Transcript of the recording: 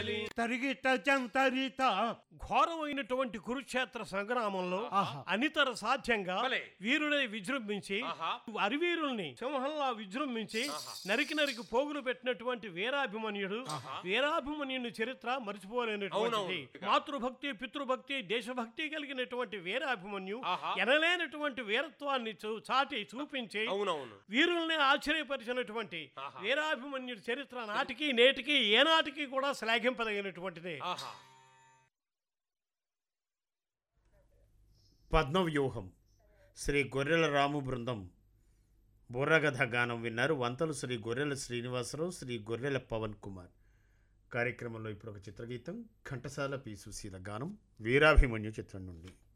తరిగిట చంతరిత ఘోరమైనటువంటి కురుక్షేత్ర సంగ్రామంలో ఆహా. అనితర సాధ్యంగా భలే. వీరుడై విజృంభించి ఆహా. అరివీరుల్ని సింహంలా విజృంభించి నరికి నరికి పోగులు పెట్టినటువంటి వీరాభిమన్యుడు వీరాభిమన్యుని చరిత్ర మర్చిపోలేనటువంటిది అవునవును. మాతృభక్తి పితృభక్తి దేశభక్తి కలిగినటువంటి వీరాభిమన్యు ఆహా. ఎనలేనటువంటి వీరత్వాన్ని చూ- చాటి చూపించి అవునవును వీరుల్ని ఆశ్చర్యపరిచినటువంటి ఆహా. వీరాభిమన్యుడి చరిత్ర నాటికి నేటికి ఏనాటికి కూడా శ్లాఘింపదగినటువంటిది ఆహా పద్మవ్యూహం శ్రీ గొర్రెల రాము బృందం బుర్రగథ గానం విన్నారు వంతలు శ్రీ గొర్రెల శ్రీనివాసరావు శ్రీ గొర్రెల పవన్ కుమార్ కార్యక్రమంలో ఇప్పుడు ఒక చిత్రగీతం ఘంటసాల పి సుశీల గానం వీరాభిమన్యు చిత్రం నుండి